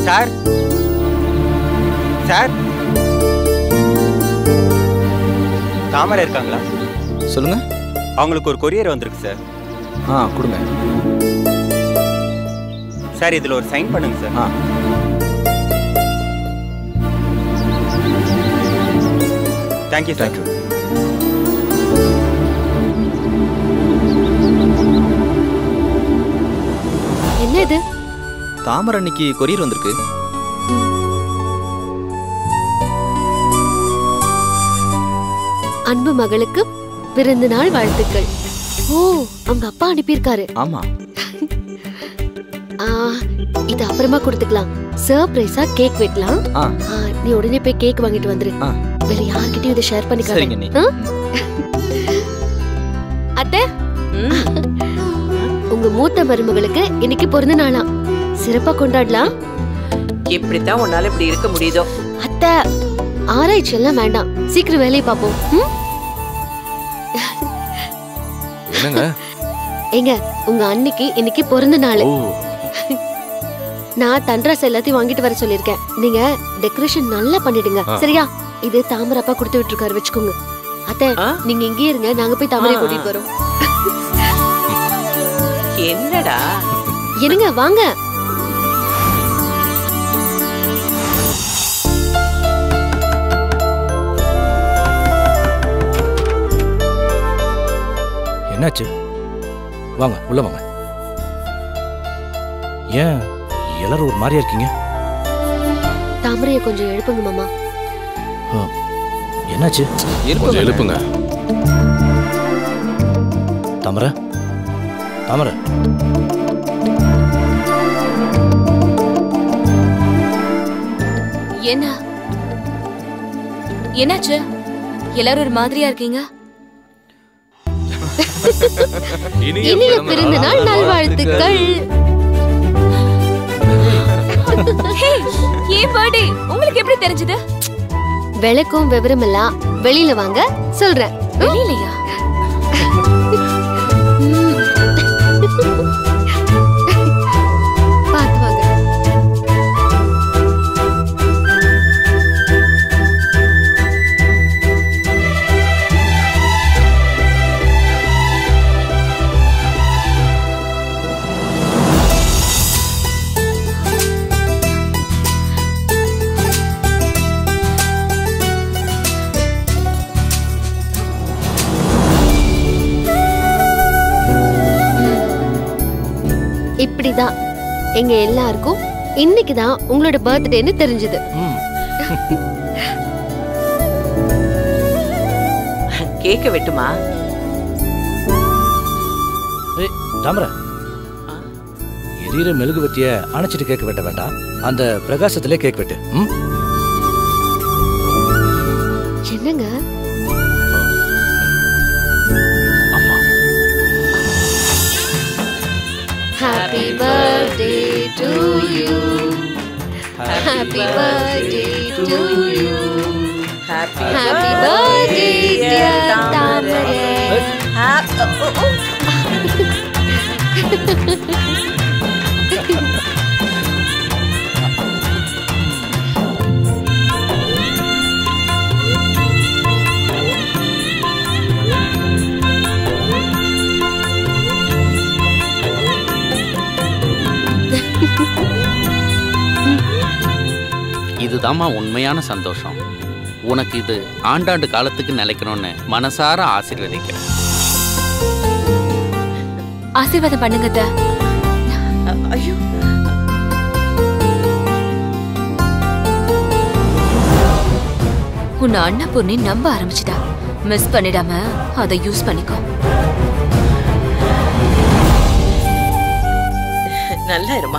Sir sir தாமரை இருக்காங்களா சொல்லுங்க அவங்களுக்கு ஒரு கொரியர் வந்திருக்கு சார் ஆ கொடுங்க சார் இதில் ஒரு சைன் பண்ணுங்க சார் ஆ தேங்க்யூ சார் தேங்க்யூ என்ன இது தாமரை அன்னைக்கு கொரியர் வந்திருக்கு அன்பு மகளுக்கு பிறந்த நாள் வாழ்த்துக்கள் ஓ அவங்க அப்பா அனுப்பியிருக்காரு ஆமா ஆ, இது அப்புறமா கொடுத்துக்கலாம் சர்ப்ரைஸா கேக் வெட்டலாம் ஆ ஆ, நீ உடனே போய் கேக் வாங்கிட்டு வந்துரு ஆ வேற யார்கிட்டயும் இதை ஷேர் சரிங்க நீ பண்ணிக்காத அத்தை உங்க மூத்த மருமகளுக்கு இன்னைக்கு பிறந்த நாளாம் சிறப்பா கொண்டாடலாம் எப்படித்தான் உன்னால இப்படி இருக்க முடியுதோ அத்தை ஆராய்ச்சி எல்லாம் வேண்டாம் சீக்கிரம் வேலையை பார்ப்போம் ம்? என்னங்க ஏங்க உங்க அன்னைக்கு இன்னைக்கு பிறந்த நாள் ஓ நான் தண்ட்ராஸ் எல்லாத்தையும் வாங்கிட்டு வர சொல்லிருக்கேன் நீங்க டெக்கரேஷன் நல்லா பண்ணிடுங்க ஆ. சரியா இது தாமரப்பா கொடுத்து விட்டுருக்காரு வச்சுக்கோங்க அத்தை ஆ? நீங்க இங்கே இருங்க நாங்க போய் தாமரை ஆ, ஆ. கூட்டிட்டு போறோம் என்னடா என்னங்க வாங்க என்னாச்சு வாங்க உள்ள வாங்க ஏன் எல்லாரும் ஒரு மாதிரியா இருக்கீங்க தாமரைய கொஞ்சம் எழுப்புங்க மாமா என்னாச்சு கொஞ்சம் எழுப்புங்க தாமரை தாமரை என்ன என்னாச்சு எல்லாரும் ஒரு மாதிரியா இருக்கீங்க இனிய பிறந்த நாள் நல்வாழ்த்துக்கள் ஹே ஏன் பர்த்டே உங்களுக்கு எப்படி தெரிஞ்சது விளக்கும் விவரம் எல்லாம் வெளியில வாங்க சொல்றேன் வெளியிலையா பார்த்து வாங்க இப்படிதான் எங்க எல்லாருக்கும் இன்னைக்கு தான் உங்களோட பர்த்டேன்னு தெரிஞ்சது ம் கேக்க வெட்டுமா ஏய் தாமரை எரியிற மெழுகுவத்திய அணைச்சிட்டு கேக் வெட்ட வேண்டாம் அந்த பிரகாசத்திலே கேக் வெட்டு ம் என்னங்க அம்மா happy birthday to you happy birthday to you happy happy birthday dear Thamarai இதுதாம்மா உண்மையான சந்தோஷம் உனக்கு இது ஆண்டாண்டு காலத்துக்கு நிலைக்கணும்னு மனசார ஆசீர்வதிக்கிறேன் ஆசீர்வாதம் பண்ணுங்க அத்தை. ஐயோ உன்னை அண்ணா பொண்ணு நம்ப ஆரம்பிச்சுட்டா மிஸ் பண்ணிடாம அதை யூஸ் பண்ணிக்கோ நல்லா இருமா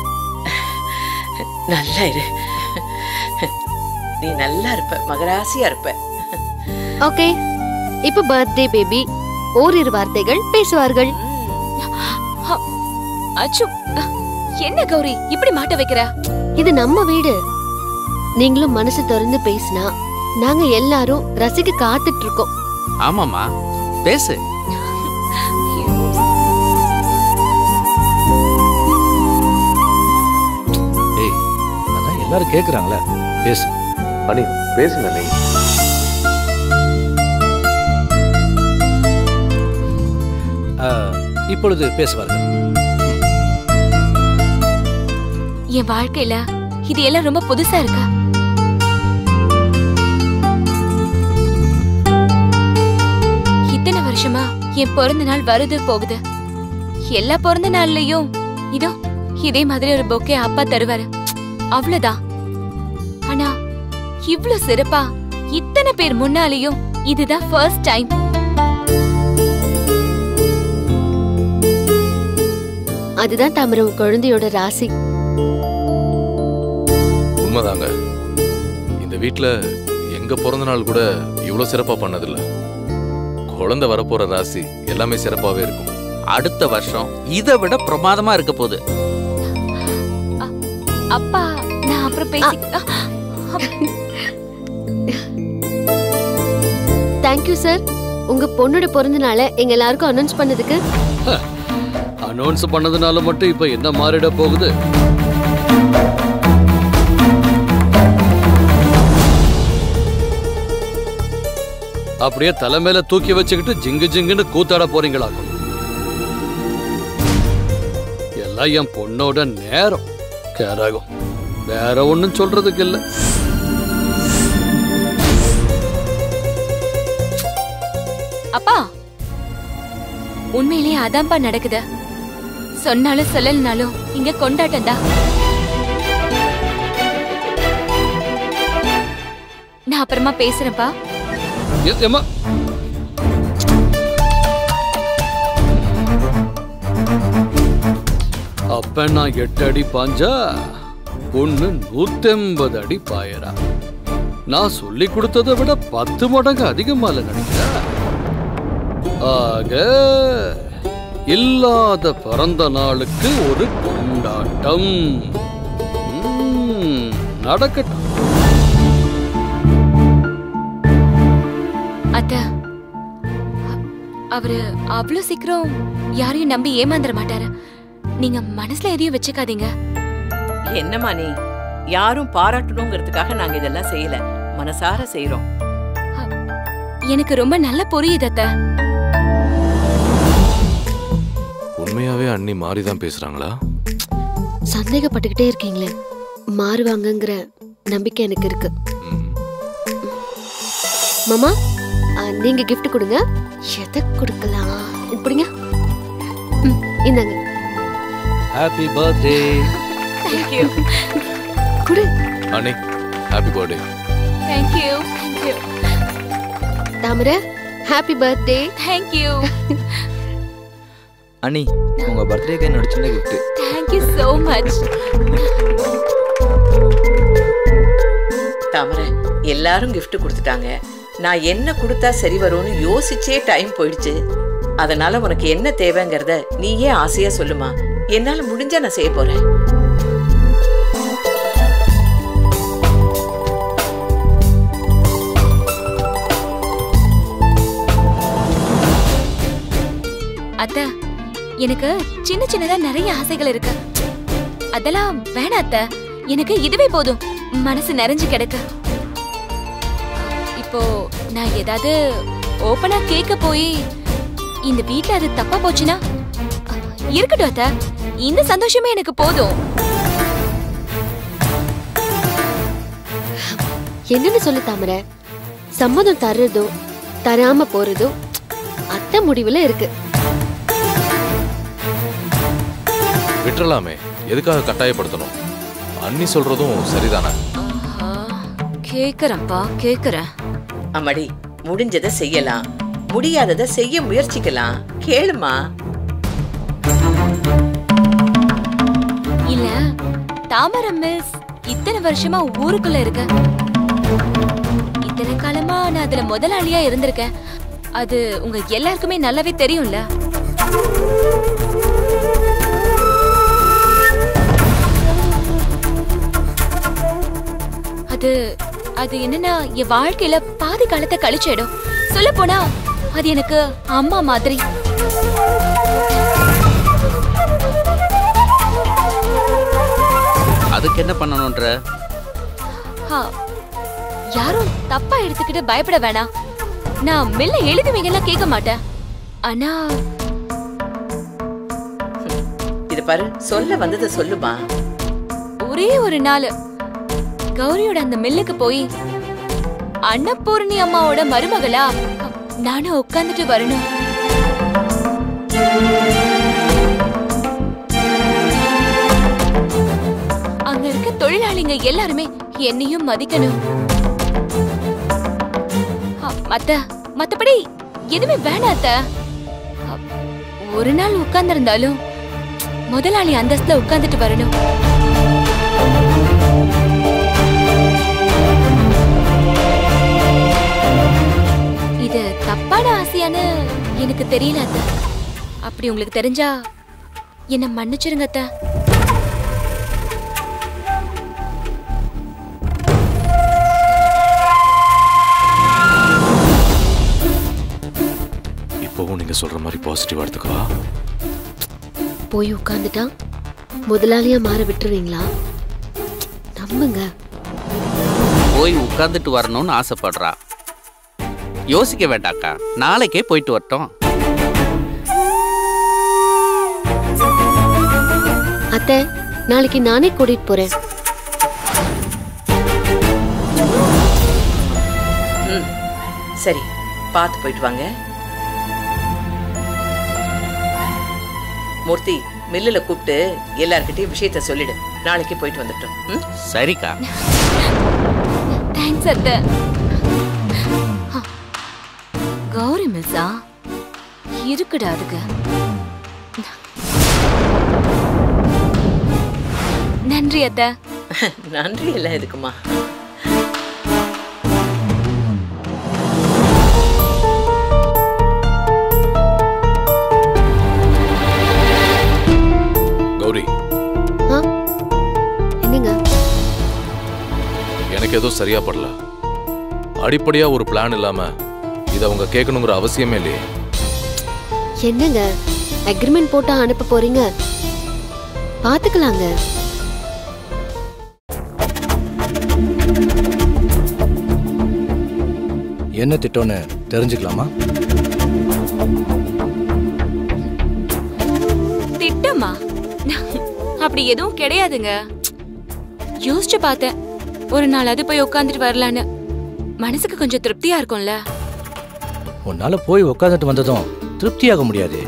நல்லா இரு நீ நல்லா இருப்ப மகராசியா இருப்ப ஓகே இப்போ பர்த்டே பேபி ஓரிரு வார்த்தைகள் பேசுவார்கள் அச்சு என்ன கௌரி இப்படி மாட்ட வைக்கிற இது நம்ம வீடு நீங்களும் மனசு திறந்து பேசினா நாங்க எல்லாரும் ரசிக்க காத்துட்டு இருக்கோம் ஆமாம்மா பேசு ஏய் எல்லாரும் கேட்குறாங்களே பேசு அண்ணி பேசுங்க அண்ணி ஆ, இப்பொழுது பேசுவார்கள் என் வாழ்க்கையில இது எல்லாம் ரொம்ப புதுசா இருக்கா இத்தனை வருஷமா என் பிறந்த நாள் வருது போகுது எல்லா பிறந்த நாள்லயும் இதோ இதே மாதிரி ஒரு பொக்கே அப்பா தருவாரு அவ்வளவுதான் ஆனா இவ்ளோ சிறப்பா இத்தனை பேர் முன்னாலேயும் இதுதான் ஃபர்ஸ்ட் டைம் அதுதான் தாமரை உன் குழந்தையோட ராசி உண்மைதாங்க இந்த வீட்ல எங்க பிறந்த நாள் கூட இவ்வளவு சிறப்பா பண்ணதில்ல குழந்தை வரப்போற ராசி எல்லாமே சிறப்பாவே இருக்கும் அடுத்த வருஷம் இதை விட பிரமாதமா இருக்க போகுது அப்பா நான் அப்புறம் பேசி தேங்க்யூ சார் உங்க பொண்ணோட பிறந்த நாளை எங்க எல்லாருக்கும் அனௌன்ஸ் பண்ணதுக்கு அனௌன்ஸ் பண்ணதுனால மட்டும் இப்ப என்ன மாறிட போகுது அப்படியே தலைமையில தூக்கி வச்சுக்கிட்டு ஜிங்கு ஜிங்குன்னு கூத்தாட போறீங்களாக்கும் எல்லாம் என் பொண்ணோட நேரம் கேராகும் வேற ஒண்ணும் சொல்றதுக்கு இல்ல அப்பா உண்மையிலேயே அதான்ப்பா நடக்குது சொன்னாலும் சொல்லலனாலும் இங்க கொண்டாட்டம் தான் நான் அப்புறமா பேசுறேன்ப்பா எ- ஏம்மா அப்ப நான் எட்டு அடி பாஞ்சா பொண்ணு நூத்தெண்பது அடி பாயறா நான் சொல்லி கொடுத்ததை விட பத்து மடங்கு அதிகமால நடிக்கிறா ஆக இல்லாத பிறந்த நாளுக்கு ஒரு கொண்டாட்டம் ம், நடக்கட்டும் அத்த அ- அவரு அவ்வளவு சீக்கிரம் யாரையும் நம்பி ஏமாந்துட மாட்டாரு நீங்க மனசுல எதையும் வச்சுக்காதீங்க என்னம்மா நீ யாரும் பாராட்டணுங்கிறதுக்காக நாங்க இதெல்லாம் செய்யல மனசார செய்றோம் எனக்கு ரொம்ப நல்ல புரியுது அத்த உண்மையாவே அண்ணி மாறி தான் பேசுறாங்களா சந்தேகப்பட்டுக்கிட்டே இருக்கீங்களே மாறுவாங்கங்கிற நம்பிக்கை எனக்கு இருக்கு ம். மாமா ஆ, நீங்க gift கொடுங்க எதை கொடுக்கலாம் இது பிடிங்க ம், இந்தாங்க ஹாப்பி பர்த்டே தேங்க்யூ குடு அண்ணி happy birthday thank you thank you Thamarai happy birthday thank you அண்ணி உங்க பர்த்டேக்கு என்னோட சின்ன gift thank you so much Thamarai எல்லாரும் gift கொடுத்துட்டாங்க நான் என்ன கொடுத்தா சரி வரும்னு யோசிச்சே டைம் போயிடுச்சு அதனால உனக்கு என்ன தேவைங்கிறத நீயே ஆசையா சொல்லுமா என்னால முடிஞ்சா நான் செய்ய போறேன் அத்த எனக்கு சின்ன சின்னதா நிறைய ஆசைகள் இருக்கு அதெல்லாம் வேணாம் அத்த எனக்கு இதுவே போதும் மனசு நிறைஞ்சு கிடக்கு இப்போ நான் ஏதாவது ஓப்பனா கேட்க போய் இந்த வீட்ல அது தப்பா போச்சுன்னா இருக்கட்டும் அத்த இந்த சந்தோஷமே எனக்கு போதும் என்னன்னு சொல்லு தாமரை சம்மதம் தர்றதோ தராம போறதோ அத்தை முடிவுல இருக்கு விட்டுறலாமே எதுக்காக கட்டாயப்படுத்தணும் அண்ணி சொல்றதும் சரிதானே ஆஹா, கேக்குறேன்ப்பா கேக்குறேன் அம்மாடி முடிஞ்சதை செய்யலாம் முடியாததை செய்ய முயற்சிக்கலாம் கேளுமா இல்ல தாமரம் மில்ஸ் இத்தனை வருஷமா ஊருக்குள்ள இருக்க இத்தனை காலமா நான் அதுல முதலாளியா இருந்திருக்கேன் அது உங்க எல்லாருக்குமே நல்லாவே தெரியும்ல அது அது என்னன்னா என் வாழ்க்கையில பாதி காலத்தை கழிச்சிடும் சொல்ல போனா அது எனக்கு அம்மா மாதிரி அதுக்கு என்ன பண்ணணுன்ற ஹா, யாரும் தப்பா எடுத்துக்கிட்டு பயப்பட வேணாம் நான் மெல்ல எழுதுவீங்கலாம் கேட்க மாட்டேன் ஆனா இது பாரு சொல்ல வந்ததை சொல்லுமா ஒரே ஒரு நாள் கௌரியோட அந்த மில்லுக்கு போய் அன்னபூர்ணி அம்மாவோட மருமகளா நானும் உட்கார்ந்துட்டு வரணும் அங்க இருக்க தொழிலாளிங்க எல்லாருமே என்னையும் மதிக்கணும் அ, மத்த மத்தபடி எதுவுமே வேணாம் அத்த அ, ஒரு நாள் உட்கார்ந்திருந்தாலும் முதலாளி அந்தஸ்துல உட்கார்ந்துட்டு வரணும் இது தப்பான ஆசையான்னு எனக்கு தெரியல அத்த அப்படி உங்களுக்கு தெரிஞ்சா என்ன மன்னிச்சிருங்க அத்த இப்போவும் நீங்க சொல்ற மாதிரி பாசிட்டிவா எடுத்துக்கவா போய் உட்காந்துட்டா முதலாளியா மாற விட்டுருவீங்களா நம்புங்க போய் உட்கார்ந்துட்டு வரணும்னு ஆசைப்படுறா யோசிக்க வேண்டாக்கா நாளைக்கே போயிட்டு வரட்டும் அத்தை நாளைக்கு நானே கூட்டிட்டு போறேன் ம் சரி பார்த்து போயிட்டு வாங்க மூர்த்தி மில்லுல கூப்பிட்டு எல்லார்கிட்டயும் விஷயத்த சொல்லிடு நாளைக்கு போயிட்டு வந்துட்டோம் ம் சரிக்கா தேங்க்ஸ் அத்தை ஆ, கௌரி மிஸ்ஸா இருக்குடா அதுக்கு நன்றி அத்தை நன்றி எல்லாம் எதுக்குமா கௌரி ஆ? என்னங்க எனக்கு ஏதோ சரியா படல அடிப்படையா ஒரு பிளான் இல்லாம இதை அவங்க கேட்கணுங்கிற அவசியமே இல்லையே என்னங்க அக்ரிமெண்ட் போட்டா அனுப்ப போறீங்க பாத்துக்கலாங்க என்ன திட்டம்னு தெரிஞ்சுக்கலாமா திட்டமா அப்படி எதுவும் கிடையாதுங்க யோசிச்சு பார்த்தேன் ஒரு நாள் அது போய் உட்காந்துட்டு வரலான்னு மனசுக்கு கொஞ்சம் திருப்தியா இருக்கும்ல உன்னால போய் உட்காந்துட்டு வந்ததும் திருப்தியாக முடியாது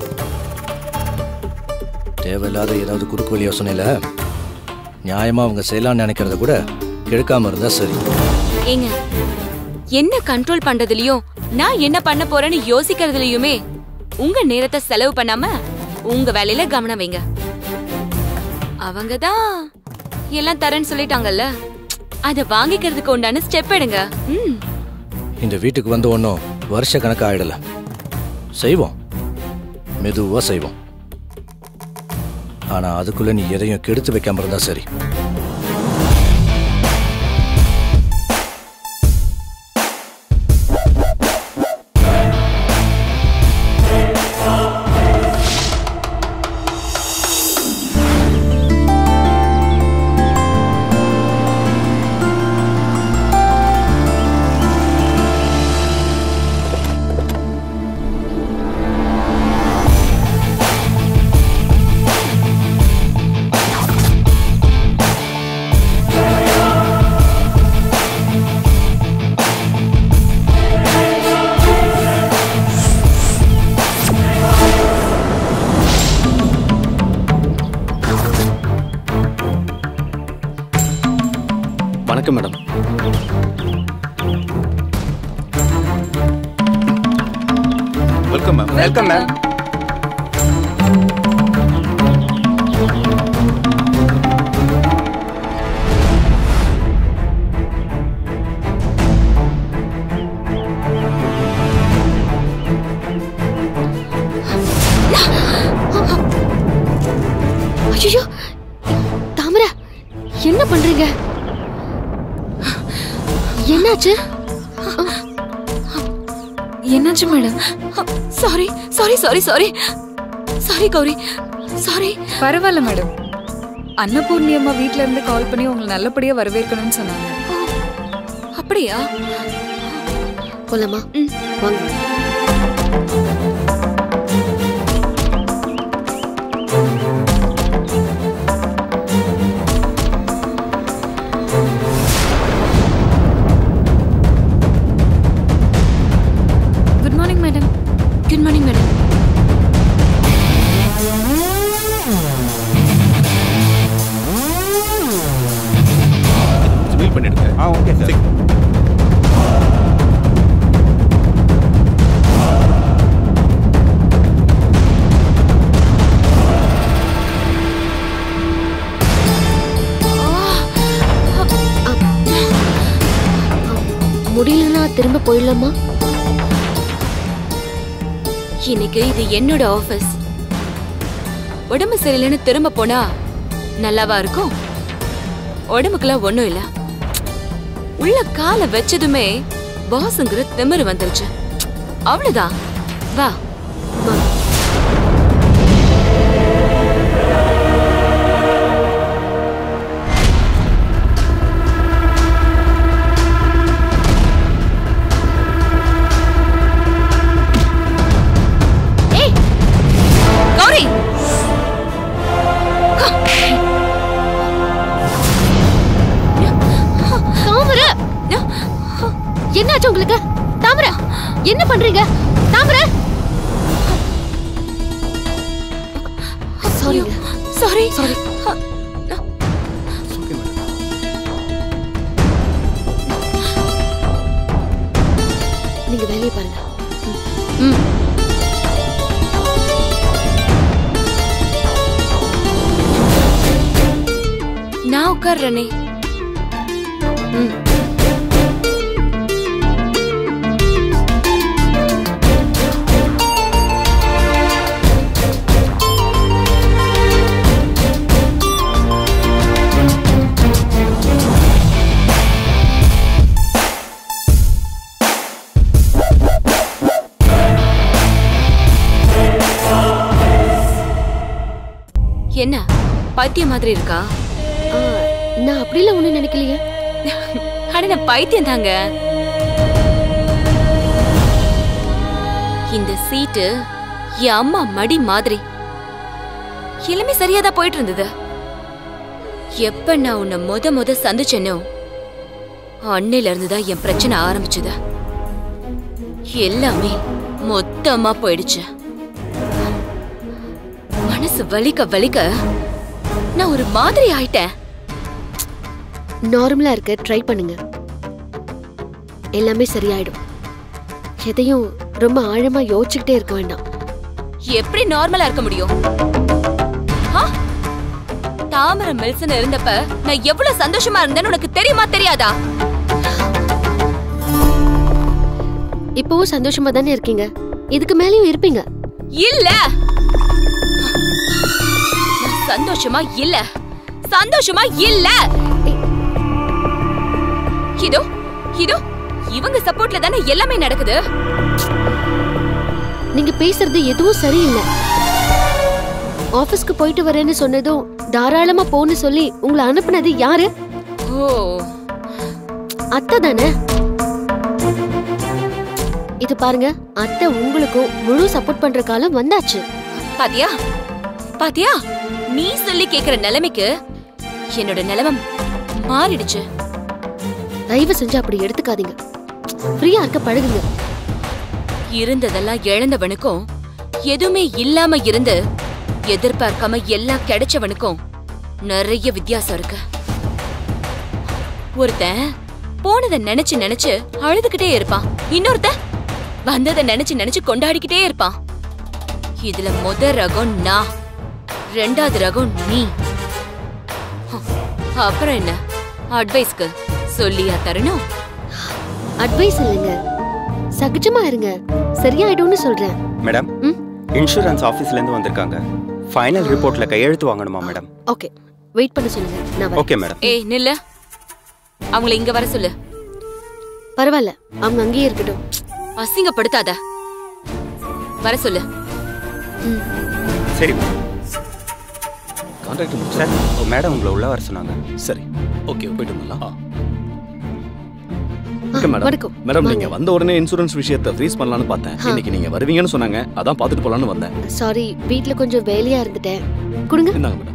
தேவையில்லாத ஏதாவது குறுக்கு வழி யோசனையில நியாயமா அவங்க செய்யலாம்னு நினைக்கிறத கூட கெடுக்காம இருந்தா சரி ஏங்க என்ன கண்ட்ரோல் பண்றதுலயும் நான் என்ன பண்ண போறேன்னு யோசிக்கிறதுலயுமே உங்க நேரத்தை செலவு பண்ணாம உங்க வேலையில கவனம் வைங்க அவங்க தான் எல்லாம் தரேன்னு சொல்லிட்டாங்கல்ல அத வாங்கிக்கிறதுக்கு உண்டான ஸ்டெப் எடுங்க ம் இந்த வீட்டுக்கு வந்து ஒன்றும் வருஷ கணக்கு ஆயிடல செய்வோம் மெதுவா செய்வோம் ஆனா அதுக்குள்ள நீ எதையும் கெடுத்து வைக்காம இருந்தா சரி வணக்கம் madam welcome ma'am welcome ma'am ஐயோ தாமரை என்ன பண்றீங்க என்னாச்சு என்னாச்சு madam sorry sorry sorry sorry sorry Gowri sorry பரவாயில்ல மேடம் அன்னபூர்ணி அம்மா வீட்ல இருந்து கால் பண்ணி உங்களை நல்லபடியா வரவேற்கணும்னு சொன்னாங்க அப்படியா போலாமா வாங்க good morning madam good morning madam meal பண்ணிடுங்க ஆ ஓகே சார் முடியலன்னா திரும்ப போயிடலாமா இன்னைக்கு இது என்னோட ஆபீஸ் உடம்பு சரியில்லைன்னு திரும்ப போனா நல்லாவா இருக்கும் உடம்புக்குலாம் ஒண்ணும் இல்ல உள்ள காலை வச்சதுமே பாஸ்ங்கிற திமிரு வந்துருச்சு அவ்வளவுதான் வா வா ஏய் கௌரி தாமரை என்னாச்சு உங்களுக்கு தாமரை என்ன பண்றீங்க தாமரை சாரி சாரி சாரி நீங்க வேலையை பாருங்க ம். ம் நான் உட்கார்றேனே ம் என்ன பைத்தியம் மாதிரி இருக்கா ஆ, நான் அப்படிலாம் ஒண்ணும் நினைக்கலையே அட நான் பைத்தியம் தாங்க இந்த சீட்டு என் அம்மா மடி மாதிரி எல்லாமே சரியாதான் போயிட்டு இருந்தது எப்ப நான் உன்னை முத முத சந்திச்சேனோ அன்னையில இருந்துதான் என் பிரச்சனை ஆரம்பிச்சது எல்லாமே மொத்தமா போயிடுச்சு மனசு வலிக்க வலிக்க நான் ஒரு மாதிரி ஆயிட்டேன் நார்மலா இருக்க ட்ரை பண்ணுங்க எல்லாமே சரியாயிடும் எதையும் ரொம்ப ஆழமா யோசிச்சுக்கிட்டே இருக்க வேண்டாம் எப்படி நார்மலா இருக்க முடியும் ஆ? தாமரை மில்ஸ்னு இருந்தப்ப நான் எவ்வளவு சந்தோஷமா இருந்தேன்னு உனக்கு தெரியுமா தெரியாதா இப்பவும் சந்தோஷமா தானே இருக்கீங்க இதுக்கு மேலயும் இருப்பீங்க இல்ல நான் சந்தோஷமா இல்ல சந்தோஷமா இல்ல இதோ இதோ இவங்க சப்போர்ட்ல தானே எல்லாமே நடக்குது நீங்க பேசுறது எதுவும் சரியில்லை ஆபீஸ்க்கு போயிட்டு வரேன்னு சொன்னதும் தாராளமா போன்னு சொல்லி உங்களை அனுப்புனது யாரு ஓ அத்தை தானே இது பாருங்க அத்தை உங்களுக்கும் முழு சப்போர்ட் பண்ற காலம் வந்தாச்சு பாத்தியா பாத்தியா நீ சொல்லி கேக்குற நிலைமைக்கு என்னோட நிலைமை மாறிடுச்சு தயவு செஞ்சு அப்படி எடுத்துக்காதீங்க ஃப்ரீயா இருக்க பழகுங்க இருந்ததெல்லாம் இழந்தவனுக்கும் எதுவுமே இல்லாம இருந்து எதிர்பார்க்காம எல்லாம் கிடைச்சவனுக்கும் நிறைய வித்தியாசம் இருக்கு ஒருத்தன் போனதை நினைச்சு நினைச்சு அழுதுகிட்டே இருப்பான் இன்னொருத்தன் வந்ததை நினைச்சு நினைச்சு கொண்டாடிக்கிட்டே இருப்பான் இதுல முத ரகம் நான் ரெண்டாவது ரகம் நீ ஹம், அப்புறம் என்ன அட்வைஸ்க்கு சொல்லியா தரணும் அட்வைஸ் இல்லைங்க சகஜமா இருங்க சரியாயிடும்னு சொல்றேன் மேடம் ம்? இன்சூரன்ஸ் ஆஃபீஸ்ல இருந்து வந்திருக்காங்க ஃபைனல் ரிப்போர்ட்ல கையெழுத்து வாங்கணுமா மேடம் ஓகே வெயிட் பண்ண சொல்லுங்க நான் வரேன். ஓகே மேடம் ஏய் நில்லு அவங்கள இங்க வர சொல்லு பரவாயில்ல அவங்க அங்கேயே இருக்கட்டும் அசிங்கப்படுத்தாத வர சொல்லு சரி கான்ட்ராக்ட் சார் மேடம் உங்களை உள்ள வர சொன்னாங்க சரி ஓகே போயிட்டு வந்துடலாம் வணக்கம் மேடம் வணக்கம் மேடம் நீங்க வாங்க. வந்த உடனே இன்சூரன்ஸ் விஷயத்தை ஃப்ரீஸ் பண்ணலாம்னு பார்த்தேன் ஆ. இன்னைக்கு நீங்க வருவீங்கன்னு சொன்னாங்க அதான் பார்த்துட்டு போலான்னு வந்தேன் சாரி வீட்ல கொஞ்சம் வேலையா இருந்துட்டேன் கொடுங்க இந்தாங்க மேடம்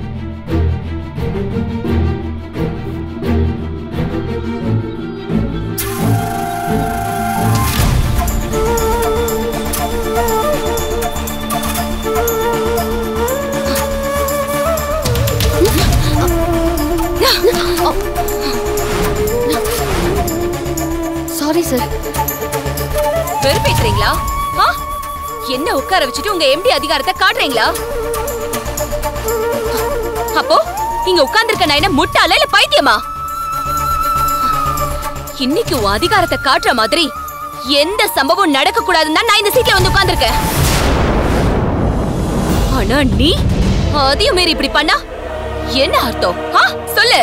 சாரி சார் வெறுப்பேத்துறீங்களா ஆ? என்ன உட்கார வச்சுட்டு உங்க எம்டி அதிகாரத்தை காட்டுறீங்களா அப்போ இங்க உட்கார்ந்திருக்க நான் என்ன முட்டாளா இல்ல பைத்தியமா இன்னைக்கு உன் அதிகாரத்தை காட்டுற மாதிரி எந்த சம்பவம் நடக்க கூடாதுன்னு தான் நான் இந்த சீட்ல வந்து உட்கார்ந்திருக்கேன் ஆனா நீ அதையும் மீறி இப்படி பண்ணா என்ன அர்த்தம் ஆ? சொல்லு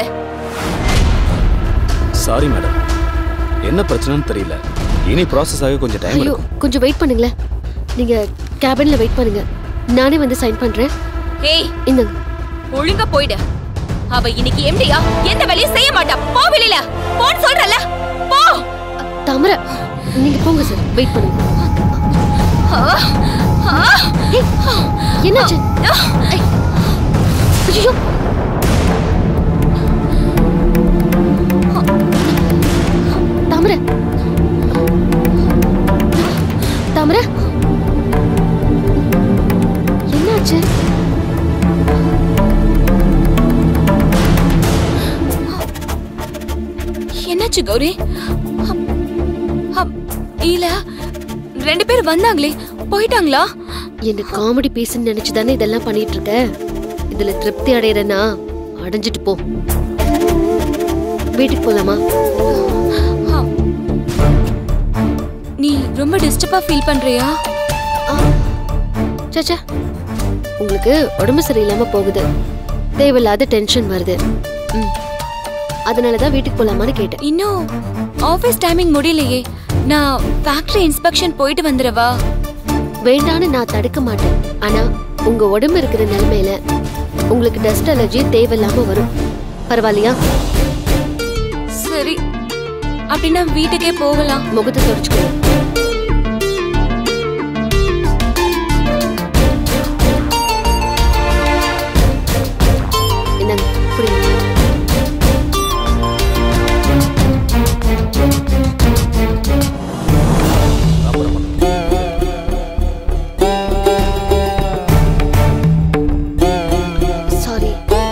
சாரி மேடம் என்ன பிரச்சனைன்னு தெரியல இனி ப்ராசஸ் ஆக கொஞ்சம் டைம் ஐயோ எடுக்கும் கொஞ்சம் வெயிட் பண்ணுங்களேன் நீங்க கேபின்ல வெயிட் பண்ணுங்க நானே வந்து சைன் பண்றேன் ஏய் இந்தாங்க ஒழுங்கா போயிடு அவ இன்னைக்கு எம்டியா எந்த வேலையும் செய்ய மாட்டா போ வெளியில போன்னு சொல்றல போ தாமரை நீங்க போங்க சார் வெயிட் பண்ணுங்க ஆ, ஆ. ஏய், என்னாச்சு ஏய், ஐயோ தாமரை தாமரை என்னாச்சு என்னாச்சு கௌரி அப்- அப்- இல்ல ரெண்டு பேர் வந்தாங்களே போயிட்டாங்களா என்ன காமெடி பீஸ்ன்னு நினைச்சு தானே இதெல்லாம் பண்ணிட்டு இருக்க இதுல திருப்தி அடையறனா அடைஞ்சிட்டு போ வீட்டுக்கு போலாமா ஆ. நீ ரொம்ப டிஸ்டர்பா ஃபீல் பண்றியா சச்சா உங்களுக்கு உடம்பு சரியில்லாம போகுது தேவையில்லாத டென்ஷன் வருது ம் அதனால தான் வீட்டுக்கு போலாமான்னு கேட்டேன் இன்னும் ஆபீஸ் டைமிங் முடியலையே நான் ஃபேக்டரி இன்ஸ்பெக்ஷன் போயிட்டு வந்துடவா வேண்டான்னு நான் தடுக்க மாட்டேன் ஆனா உங்க உடம்பு இருக்கிற நிலைமையில உங்களுக்கு டஸ்ட் அலர்ஜி தேவையில்லாம வரும் பரவாயில்லையா சரி அப்படின்னா வீட்டுக்கே போகலாம் முகத்தை தொடச்சுக்கோ என்னங்க புரியுது சாரி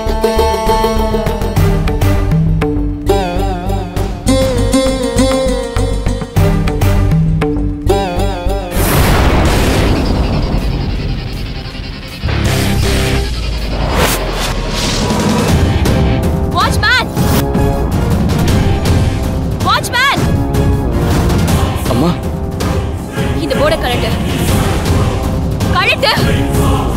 வாட்ச்மேன் வாட்ச்மேன் அம்மா இந்த போர்டை கழட்டு கழட்டு